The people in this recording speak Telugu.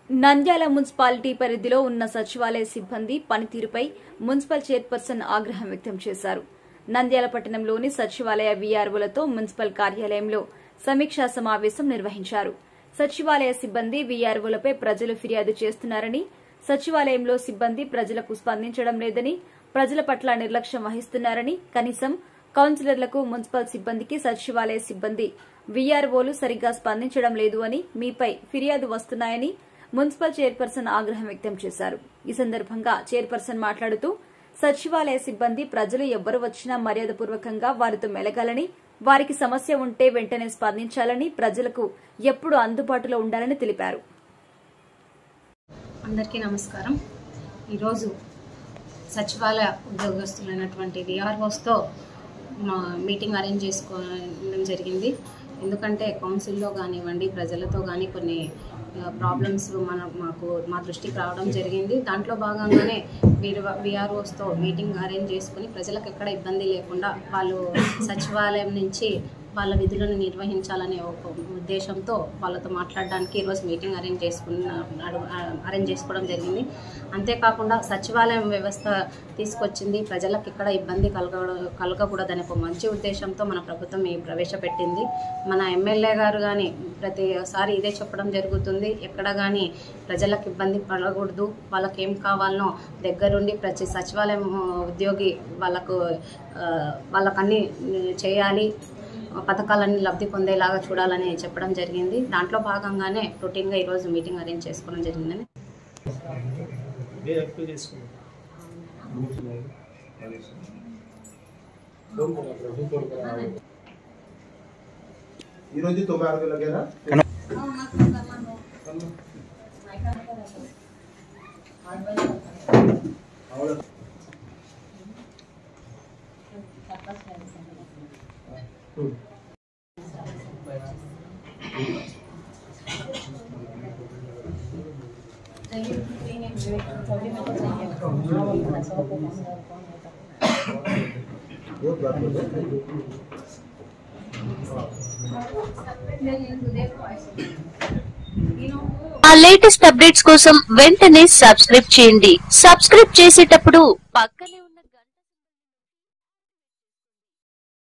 నంద్యాల మున్సిపాలిటీ పరిధిలో ఉన్న సచివాలయ సిబ్బంది పనితీరుపై మున్సిపల్ చైర్పర్సన్ ఆగ్రహం వ్యక్తం చేశారు నంద్యాల పట్టణంలోని సచివాలయ వీఆర్ఓలతో మున్సిపల్ కార్యాలయంలో సమీక్షా సమావేశం నిర్వహించారు సచివాలయ సిబ్బంది వీఆర్ఓలపై ప్రజలు ఫిర్యాదు చేస్తున్నారని సచివాలయంలో సిబ్బంది ప్రజలకు స్పందించడం లేదని ప్రజల పట్ల నిర్లక్ష్యం వహిస్తున్నారని కనీసం కౌన్సిలర్లకు మున్సిపల్ సిబ్బందికి సచివాలయ సిబ్బంది వీఆర్ఓలు సరిగ్గా స్పందించడం లేదు అని మీపై ఫిర్యాదు వస్తున్నాయని మున్సిపల్ చైర్పర్సన్ ఆగ్రహం వ్యక్తం చేశారు ఈ సందర్భంగా చైర్పర్సన్ మాట్లాడుతూ సచివాలయ సిబ్బంది ప్రజలు ఎవ్వరు వచ్చినా మర్యాదపూర్వకంగా వారితో మెలగాలని వారికి సమస్య ఉంటే వెంటనే స్పందించాలని ప్రజలకు ఎప్పుడు అందుబాటులో ఉండాలని తెలిపారు అందరికీ నమస్కారం ఈరోజు సచివాలయ ఉద్యోగస్తులైనటువంటి విఆర్ఓస్తో మా మీటింగ్ అరేంజ్ చేసుకోవడం జరిగింది ఎందుకంటే కౌన్సిల్లో కానివ్వండి ప్రజలతో కానీ కొన్ని ప్రాబ్లమ్స్ మన మాకు మా దృష్టికి రావడం జరిగింది దాంట్లో భాగంగానే వీరు విఆర్ఓస్తో మీటింగ్ అరేంజ్ చేసుకుని ప్రజలకు ఎక్కడ ఇబ్బంది లేకుండా వాళ్ళు సచివాలయం నుంచి వాళ్ళ విధులను నిర్వహించాలనే ఒక ఉద్దేశంతో వాళ్ళతో మాట్లాడడానికి ఈరోజు మీటింగ్ అరేంజ్ చేసుకున్న అడు- అరేంజ్ చేసుకోవడం జరిగింది అంతేకాకుండా సచివాలయం వ్యవస్థ తీసుకొచ్చింది ప్రజలకు ఇక్కడ ఇబ్బంది కలగ కలగకూడదనే ఒక మంచి ఉద్దేశంతో మన ప్రభుత్వం ఈ ప్రవేశపెట్టింది మన ఎమ్మెల్యే గారు కానీ ప్రతిసారి ఇదే చెప్పడం జరుగుతుంది ఎక్కడ కానీ ప్రజలకు ఇబ్బంది పడకూడదు వాళ్ళకి ఏం కావాలనో దగ్గరుండి ప్రతి సచివాలయం ఉద్యోగి వాళ్ళకు ఆ, వాళ్ళకన్నీ చేయాలి పథకాలన్నీ లబ్ధి పొందేలాగా చూడాలని చెప్పడం జరిగింది దాంట్లో భాగంగానే రొటీన్గా ఈరోజు మీటింగ్ అరేంజ్ చేసుకోవడం జరిగిందని మీరు ఎక్కువ చేసుకోండి ఈరోజు తొంభై ఆరు వేల గేరా ఆ లేటెస్ట్ అప్డేట్స్ కోసం వెంటనే సబ్స్క్రైబ్ చేయండి సబ్స్క్రైబ్ చేసేటప్పుడు పక్కనే ఉన్న